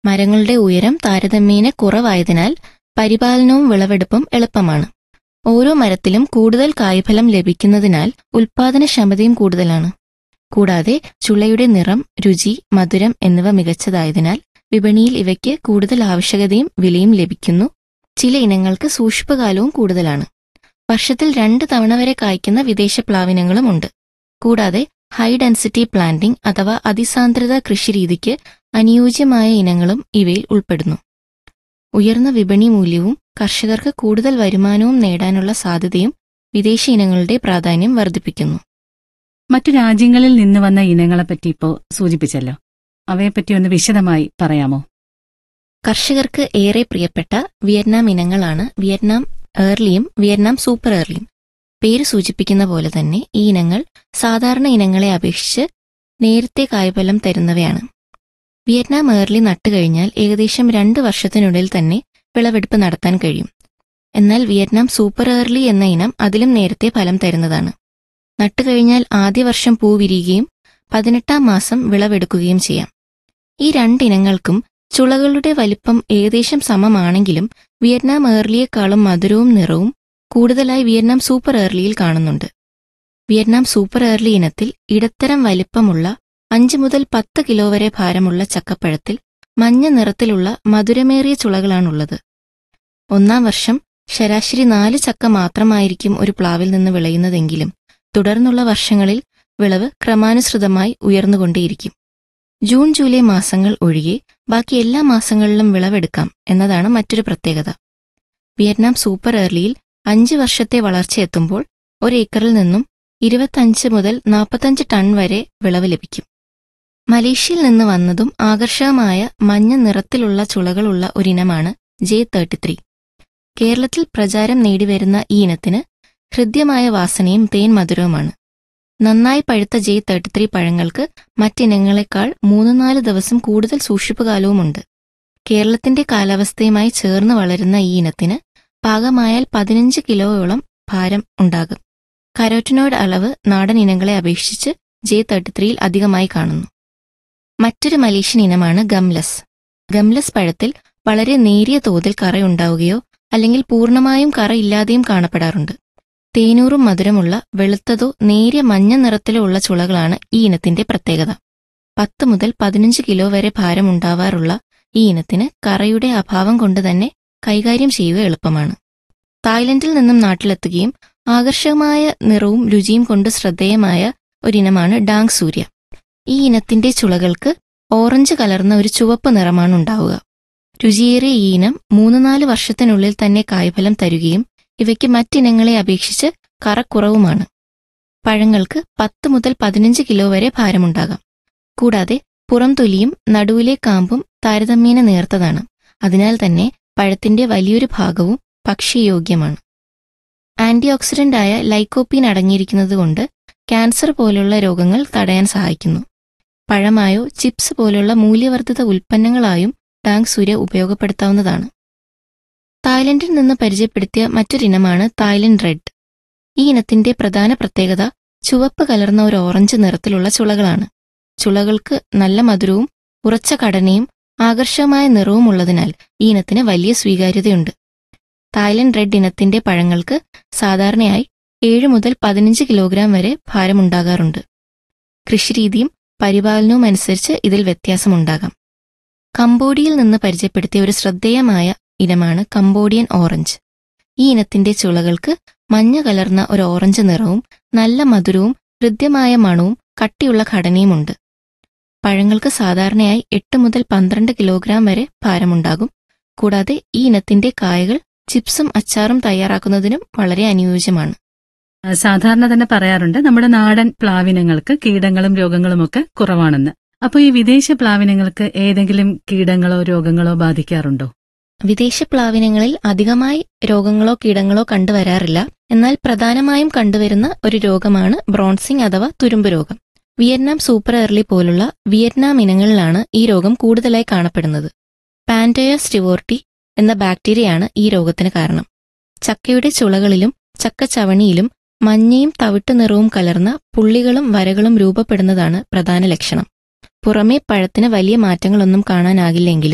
മരങ്ങളുടെ ഉയരം താരതമ്യേന കുറവായതിനാൽ പരിപാലനവും വിളവെടുപ്പും എളുപ്പമാണ് ഓരോ മരത്തിലും കൂടുതൽ കായ്ഫലം ലഭിക്കുന്നതിനാൽ ഉൽപാദനക്ഷമതയും കൂടുതലാണ് കൂടാതെ ചുളയുടെ നിറം രുചി മധുരം എന്നിവ മികച്ചതായതിനാൽ വിപണിയിൽ ഇവയ്ക്ക് കൂടുതൽ ആവശ്യകതയും വിലയും ലഭിക്കുന്നു ചില ഇനങ്ങൾക്ക് സൂക്ഷിപ്പുകാലവും കൂടുതലാണ് വർഷത്തിൽ രണ്ട് തവണ വരെ കായ്ക്കുന്ന വിദേശ പ്ലാവിനങ്ങളും ഉണ്ട് കൂടാതെ ഹൈ ഡെൻസിറ്റി പ്ലാന്റിംഗ് അഥവാ അതിസാന്ദ്രത കൃഷിരീതിക്ക് അനുയോജ്യമായ ഇനങ്ങളും ഇവയിൽ ഉൾപ്പെടുന്നു ഉയർന്ന വിപണി മൂല്യവും കർഷകർക്ക് കൂടുതൽ വരുമാനവും നേടാനുള്ള സാധ്യതയും വിദേശ ഇനങ്ങളുടെ പ്രാധാന്യം വർദ്ധിപ്പിക്കുന്നു മറ്റു രാജ്യങ്ങളിൽ നിന്ന് വന്ന ഇനങ്ങളെപ്പറ്റി ഇപ്പോ സൂചിപ്പിച്ചല്ലോ അവയെപ്പറ്റി ഒന്ന് വിശദമായി പറയാമോ കർഷകർക്ക് ഏറെ പ്രിയപ്പെട്ട വിയറ്റ്നാം ഇനങ്ങളാണ് വിയറ്റ്നാം ഏർലിയും വിയറ്റ്നാം സൂപ്പർ ഏർലിയും പേര് സൂചിപ്പിക്കുന്ന പോലെ തന്നെ ഈ ഇനങ്ങൾ സാധാരണ ഇനങ്ങളെ അപേക്ഷിച്ച് നേരത്തെ കായ്ഫലം തരുന്നവയാണ് വിയറ്റ്നാം ഏർലി നട്ടുകഴിഞ്ഞാൽ ഏകദേശം രണ്ട് വർഷത്തിനുള്ളിൽ തന്നെ വിളവെടുപ്പ് നടത്താൻ കഴിയും എന്നാൽ വിയറ്റ്നാം സൂപ്പർ ഏർലി എന്ന ഇനം അതിലും നേരത്തെ ഫലം തരുന്നതാണ് നട്ടുകഴിഞ്ഞാൽ ആദ്യ വർഷം പൂ വിരിയുകയും പതിനെട്ടാം മാസം വിളവെടുക്കുകയും ചെയ്യാം ഈ രണ്ടിനങ്ങൾക്കും ചുളകളുടെ വലിപ്പം ഏകദേശം സമമാണെങ്കിലും വിയറ്റ്നാം ഏർലിയേക്കാളും മധുരവും നിറവും കൂടുതലായി വിയറ്റ്നാം സൂപ്പർ ഏർലിയിൽ കാണുന്നുണ്ട് വിയറ്റ്നാം സൂപ്പർ ഏർലി ഇനത്തിൽ ഇടത്തരം വലിപ്പമുള്ള അഞ്ച് മുതൽ പത്ത് കിലോ വരെ ഭാരമുള്ള ചക്കപ്പഴത്തിൽ മഞ്ഞ നിറത്തിലുള്ള മധുരമേറിയ ചുളകളാണുള്ളത് ഒന്നാം വർഷം ശരാശരി നാല് ചക്ക മാത്രമായിരിക്കും ഒരു പ്ലാവിൽ നിന്ന് വിളയുന്നതെങ്കിലും തുടർന്നുള്ള വർഷങ്ങളിൽ വിളവ് ക്രമാനുസൃതമായി ഉയർന്നുകൊണ്ടേയിരിക്കും ജൂൺ ജൂലൈ മാസങ്ങൾ ഒഴികെ ബാക്കി എല്ലാ മാസങ്ങളിലും വിളവെടുക്കാം എന്നതാണ് മറ്റൊരു പ്രത്യേകത വിയറ്റ്നാം സൂപ്പർ ഏർലിയിൽ അഞ്ച് വർഷത്തെ വളർച്ചയെത്തുമ്പോൾ ഒരേക്കറിൽ നിന്നും ഇരുപത്തഞ്ച് മുതൽ നാൽപ്പത്തഞ്ച് ടൺ വരെ വിളവ് ലഭിക്കും മലേഷ്യയിൽ നിന്ന് വന്നതും ആകർഷകമായ മഞ്ഞ നിറത്തിലുള്ള ചുളകളുള്ള ഒരിനമാണ് ജെ തേർട്ടി ത്രീ കേരളത്തിൽ പ്രചാരം നേടിവരുന്ന ഈ ഇനത്തിന് ഹൃദ്യമായ വാസനയും തേൻ മധുരവുമാണ് നന്നായി പഴുത്ത ജെ തേർട്ടി ത്രീ പഴങ്ങൾക്ക് മറ്റിനങ്ങളെക്കാൾ മൂന്ന് നാല് ദിവസം കൂടുതൽ സൂക്ഷിപ്പുകാലവുമുണ്ട് കേരളത്തിന്റെ കാലാവസ്ഥയുമായി ചേർന്ന് വളരുന്ന ഈ ഇനത്തിന് പാകമായാൽ പതിനഞ്ച് കിലോയോളം ഭാരം ഉണ്ടാകും കരോറ്റിനോയിഡ് അളവ് നാടൻ ഇനങ്ങളെ അപേക്ഷിച്ച് ജെ തേർട്ടി ത്രീയിൽ അധികമായി കാണുന്നു മറ്റൊരു മലേഷ്യൻ ഇനമാണ് ഗംലസ് ഗംലസ് പഴത്തിൽ വളരെ നേരിയ തോതിൽ കറയുണ്ടാവുകയോ അല്ലെങ്കിൽ പൂർണ്ണമായും കറയില്ലാതെയും കാണപ്പെടാറുണ്ട് തേനൂറും മധുരമുള്ള വെളുത്തതോ നേരിയ മഞ്ഞ നിറത്തിലോ ഉള്ള ചുളകളാണ് ഈ ഇനത്തിന്റെ പ്രത്യേകത പത്ത് മുതൽ പതിനഞ്ച് കിലോ വരെ ഭാരമുണ്ടാവാറുള്ള ഈ ഇനത്തിന് കറയുടെ അഭാവം കൊണ്ട് തന്നെ കൈകാര്യം ചെയ്യുക എളുപ്പമാണ് തായ്ലൻഡിൽ നിന്നും നാട്ടിലെത്തുകയും ആകർഷകമായ നിറവും രുചിയും കൊണ്ട് ശ്രദ്ധേയമായ ഒരിനമാണ് ഡാങ് സൂര്യ ഈ ഇനത്തിന്റെ ചുളകൾക്ക് ഓറഞ്ച് കലർന്ന ഒരു ചുവപ്പ് നിറമാണ് ഉണ്ടാവുക രുചിയേറിയ ഈ ഇനം മൂന്ന് നാല് വർഷത്തിനുള്ളിൽ തന്നെ കായ്ഫലം തരുകയും ഇവയ്ക്ക് മറ്റിനങ്ങളെ അപേക്ഷിച്ച് കറക്കുറവുമാണ് പഴങ്ങൾക്ക് പത്ത് മുതൽ പതിനഞ്ച് കിലോ വരെ ഭാരമുണ്ടാകാം കൂടാതെ പുറംതൊലിയും നടുവിലെ കാമ്പും താരതമ്യേന നേർത്തതാണ് അതിനാൽ തന്നെ പഴത്തിന്റെ വലിയൊരു ഭാഗവും ഭക്ഷ്യയോഗ്യമാണ് ആന്റി ഓക്സിഡന്റായ ലൈക്കോപ്പീൻ അടങ്ങിയിരിക്കുന്നതുകൊണ്ട് ക്യാൻസർ പോലുള്ള രോഗങ്ങൾ തടയാൻ സഹായിക്കുന്നു പഴമായോ ചിപ്സ് പോലുള്ള മൂല്യവർദ്ധിത ഉൽപ്പന്നങ്ങളായും ടാങ് സൂര്യ ഉപയോഗപ്പെടുത്താവുന്നതാണ് തായ്ലൻഡിൽ നിന്ന് പരിചയപ്പെടുത്തിയ മറ്റൊരിനമാണ് തായ്ലൻഡ് റെഡ് ഈ ഇനത്തിന്റെ പ്രധാന പ്രത്യേകത ചുവപ്പ് കലർന്ന ഒരു ഓറഞ്ച് നിറത്തിലുള്ള ചുളകളാണ് ചുളകൾക്ക് നല്ല മധുരവും ഉറച്ച ഘടനയും ആകർഷകമായ നിറവും ഉള്ളതിനാൽ ഈ ഇനത്തിന് വലിയ സ്വീകാര്യതയുണ്ട് തായ്ലൻഡ് റെഡ് ഇനത്തിന്റെ പഴങ്ങൾക്ക് സാധാരണയായി ഏഴ് മുതൽ പതിനഞ്ച് കിലോഗ്രാം വരെ ഭാരമുണ്ടാകാറുണ്ട് കൃഷിരീതിയും പരിപാലനവും അനുസരിച്ച് ഇതിൽ വ്യത്യാസമുണ്ടാകാം കംബോഡിയയിൽ നിന്ന് പരിചയപ്പെടുത്തിയ ഒരു ശ്രദ്ധേയമായ ഇനമാണ് കംബോഡിയൻ ഓറഞ്ച് ഈ ഇനത്തിന്റെ ചുളകൾക്ക് മഞ്ഞ കലർന്ന ഒരു ഓറഞ്ച് നിറവും നല്ല മധുരവും ഹൃദ്യമായ മണവും കട്ടിയുള്ള ഘടനയുമുണ്ട് പഴങ്ങൾക്ക് സാധാരണയായി എട്ട് മുതൽ പന്ത്രണ്ട് കിലോഗ്രാം വരെ ഭാരമുണ്ടാകും കൂടാതെ ഈ ഇനത്തിന്റെ കായകൾ ചിപ്സും അച്ചാറും തയ്യാറാക്കുന്നതിനും വളരെ അനുയോജ്യമാണ് ആ, സാധാരണ തന്നെ പറയാറുണ്ട് നമ്മുടെ നാടൻ പ്ലാവിനങ്ങൾക്ക് കീടങ്ങളും രോഗങ്ങളും ഒക്കെ കുറവാണെന്ന് അപ്പൊ ഈ വിദേശ പ്ലാവിനങ്ങൾക്ക് ഏതെങ്കിലും കീടങ്ങളോ രോഗങ്ങളോ ബാധിക്കാറുണ്ടോ വിദേശ പ്ലാവിനങ്ങളിൽ അധികമായി രോഗങ്ങളോ കീടങ്ങളോ കണ്ടുവരാറില്ല എന്നാൽ പ്രധാനമായും കണ്ടുവരുന്ന ഒരു രോഗമാണ് ബ്രോൺസിംഗ് അഥവാ തുരുമ്പ് രോഗം വിയറ്റ്നാം സൂപ്പർ എർലി പോലുള്ള വിയറ്റ്നാം ഇനങ്ങളിലാണ് ഈ രോഗം കൂടുതലായി കാണപ്പെടുന്നത് പാൻറ്റോയ സ്റ്റിവോർട്ടി എന്ന ബാക്ടീരിയയാണ് ഈ രോഗത്തിന് കാരണം ചക്കയുടെ ചുളകളിലും ചക്കച്ചവണിയിലും മഞ്ഞയും തവിട്ട് നിറവും കലർന്ന പുള്ളികളും വരകളും രൂപപ്പെടുന്നതാണ് പ്രധാന ലക്ഷണം പുറമേ പഴത്തിന് വലിയ മാറ്റങ്ങളൊന്നും കാണാനാകില്ലെങ്കിലും